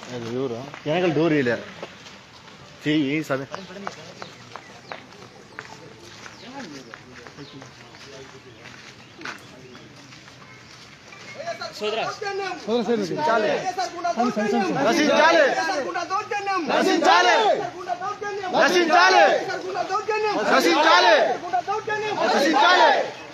అది ఎవరు వెనకాల డోర్ వేయలే చెయ్యి సరే నశించాలి నశించాలి నశించాలి నశించాలి నశించాలి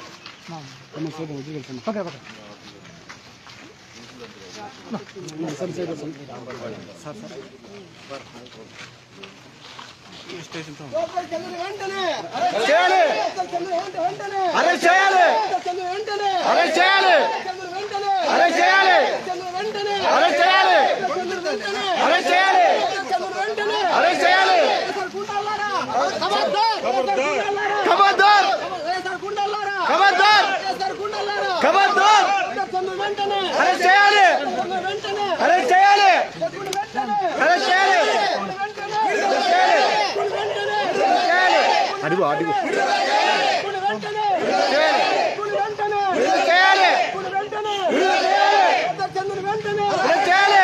చేయాలి అరెస్ట్ చేయాలి అరెస్ట్ చేయాలి అరెస్ట్ చేయాలి అరెస్ట్ చేయాలి అరెస్ట్ చేయాలి అరెస్ట్ చేయాలి ఖబర్దార్ ఖబర్దార్ ఖబర్దార్ అరెస్ట్ చేయాలి అరెస్ట్ చేయాలి అరెస్ట్ చేయాలి చేయాలి అడుగు అడుగు చేయాలి చేయాలి అరెస్ట్ చేయాలి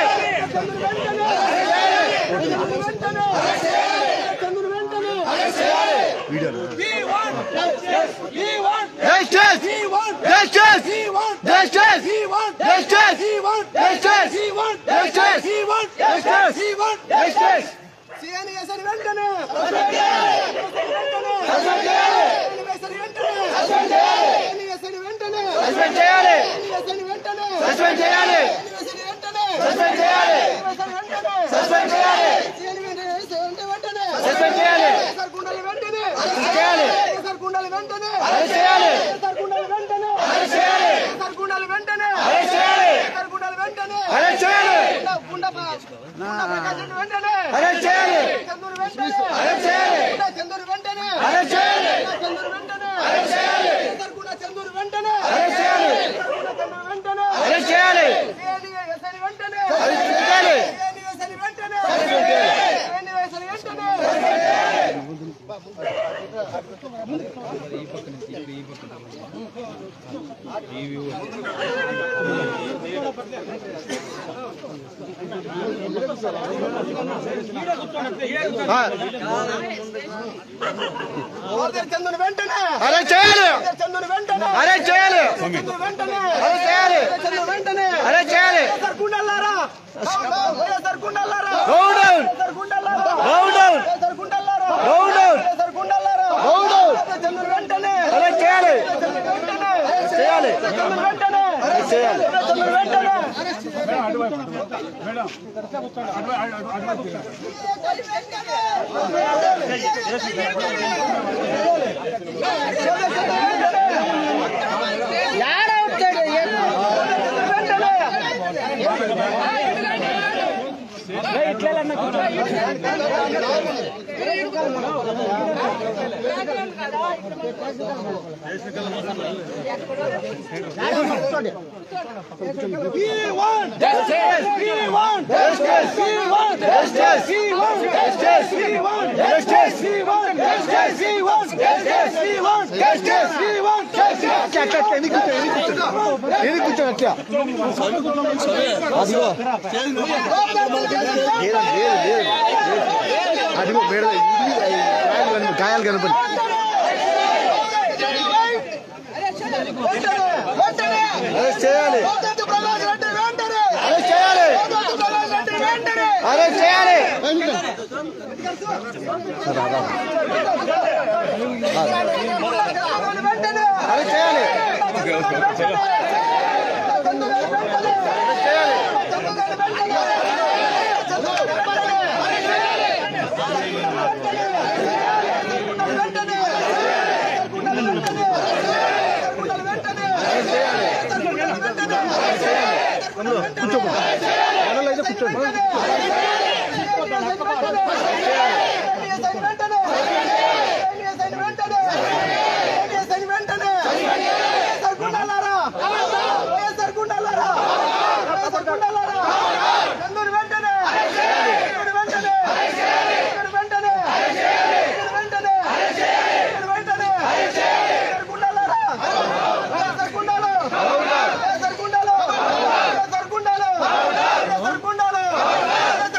Justice! Justice! Justice! Justice! Justice! Justice! Justice! Suspend చేయాలి సస్పెండ్ చేయాలి సస్పెండ్ చేయాలి సస్పెండ్ చేయాలి సస్పెండ్ చేయాలి అరెస్ట్ చేయాలి అరెస్ట్ చేయాలి అరెస్ట్ చేయాలి అరెస్ట్ చేయాలి అరెస్ట్ చేయాలి అరెస్ట్ చేయాలి అరెస్ట్ చేయాలి అరెస్ట్ చేయాలి అరెస్ట్ చేయాలి అరెస్ట్ చేయాలి అరెస్ట్ చేయాలి అరెస్ట్ చేయాలి అరెస్ట్ చేయాలి అరెస్ట్ చేయాలి అరెస్ట్ చేయాలి అరెస్ట్ చేయాలి Go down! Go down! Go down! Go down! Arrest చేయాలి అరెస్ట్ చేయాలి అరెస్ట్ చేయాలి ఎన్ని కూర్చోను అట్లా అదిగో లేదు లేదు లేదు అదిగో మేడ గాయాలు కనపడి గాయాలు కనపడి అరెస్ట్ చేయాలి అరెస్ట్ చేయాలి అరెస్ట్ చేయాలి అరెస్ట్ చేయాలి అరెస్ట్ చేయాలి కూర్చోండి అయితే కూర్చోండి సర్కుండాలో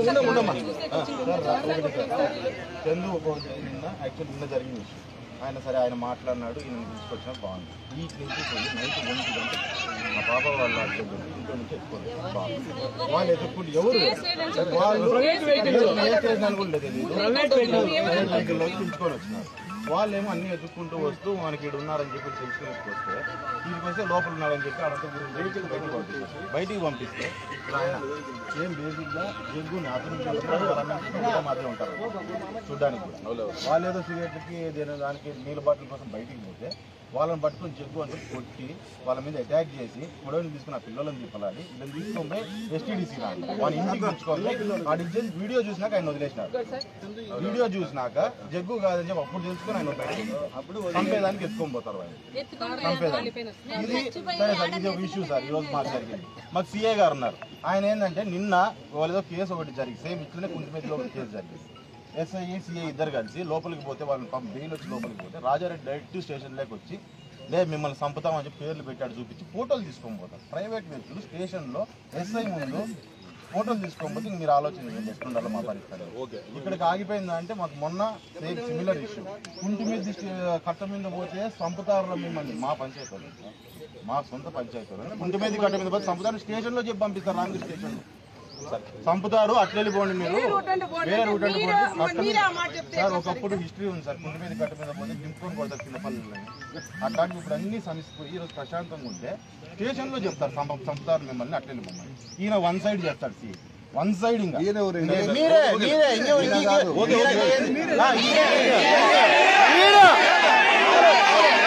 ఉండమ్మా సార్ ఒకటి సార్ చందు ఒక నిన్న యాక్చువల్ నిన్న జరిగిన విషయం ఆయన సరే ఆయన మాట్లాడినాడు ఈయన తీసుకొచ్చినా బాగుంది ఈ నుంచి పోయి నైట్ ఒంటి గంట మా పాప వాళ్ళ హస్బెండ్ ఇంట్లో నుంచి ఎత్తుకోలేదు బాబు వాళ్ళు ఎత్తుకుంటే ఎవరు వాళ్ళు ఏ స్టేషన్ అని కూడా తెలియదు ప్రైవేట్ వెహికల్లో పిలుచుకొని వచ్చినారు వాళ్ళేమో అన్ని ఎత్తుక్కుంటూ వస్తూ మనకి ఇక్కడ ఉన్నారని చెప్పి తెలుసుకుని వస్తే వీళ్ళకి వస్తే లోపల ఉన్నారని చెప్పి అడంతా వెహికల్ బయటికి పంపిస్తారు బయటికి పంపిస్తే ఇప్పుడు ఆయన ఏం బేసిక్గా జగ్గుని అతను మాత్రమే ఉంటారు చూడడానికి కూడా వాళ్ళు ఏదో సిగరెట్కి దేని దానికి నీళ్ళ బాటిల్ కోసం బయటికి పోతే వాళ్ళని పట్టుకొని జగ్గు అంటే కొట్టి వాళ్ళ మీద అటాక్ చేసి గొడవని తీసుకుని ఆ పిల్లలను తిప్పలాడి వీళ్ళని తీసుకొని పోయి ఎస్టీడీసీ వాళ్ళ ఇంటికి తెచ్చుకొని ఆ ఇచ్చేసి వీడియో చూసినాక ఆయన వదిలేసినారు వీడియో చూసినాక జగ్గు కాదని చెప్పి అప్పుడు తెలుసుకొని ఆయన వదిలేసినారు. అప్పుడు చంపేదానికి ఎత్తుకొని పోతారు వాళ్ళు చంపేదానికి ఇది సరే సార్ ఇది ఒక ఇష్యూ సార్ ఈ రోజు మాకు జరిగింది మాకు సిఏ గారు ఉన్నారు ఆయన ఏంటంటే నిన్న వాళ్ళేదో కేసు ఒకటి జరిగింది సేమ్ ఇట్లనే కుంటిమేతిలో ఒక కేసు జరిగింది ఎస్ఐ సిఐ ఇద్దరు కలిసి లోపలికి పోతే వాళ్ళని పంపి బెయిల్ వచ్చి లోపలికి పోతే రాజారెడ్డి డైరెక్ట్ స్టేషన్లోకి వచ్చి లే మిమ్మల్ని చంపుతామని చెప్పి పేర్లు పెట్టాడు చూపించి ఫోటోలు తీసుకొని పోతారు ప్రైవేట్ వ్యక్తులు స్టేషన్లో ఎస్ఐ ముందు ఫోటోలు తీసుకొని పోతే ఇంక మీరు ఆలోచన చేయండి ఎక్కడ ఉండాలో మా పరిస్థితి ఇక్కడికి ఆగిపోయిందా అంటే మాకు మొన్న సేమ్ సిమిలర్ ఇష్యూ కుంటి మీద దిష్టి- కట్ట మీద పోతే చంపుతారు మిమ్మల్ని మా పంచాయతీ వాళ్ళు. మా సొంత పంచాయతీ వాళ్ళు. కుంటి మీద కట్ట మీద పోతే చంపుతారు స్టేషన్లో చెప్పి పంపిస్తారు రాంగ్ స్టేషన్లో చంపుతారు అట్లా వెళ్ళిపోండి మీరు వేరే రూట్ అంటే పోండి కట్ట మీద- సార్ ఒకప్పుడు హిస్టరీ ఉంది సార్ కుంటి మీద కట్ట మీద పోతే దింపుకొని కొడతారు కింద పల్లెలని అట్లాంటి ఇప్పుడు అన్ని సమస్య ఈ రోజు ప్రశాంతంగా ఉంటే స్టేషన్ లో చెప్తారు చంప- చంపుతారు మిమ్మల్ని అట్లా వెళ్ళిపోమని ఈయన వన్ సైడ్ చేస్తాడు సి వన్ సైడ్ ఇంకా ఈయన ఎవరు? మీరే మీరే ఇంకే- ఇంకే- ఓకే, ఓకే. మీరే- ఆ, ఈయనే, ఈయనే. ఈయన!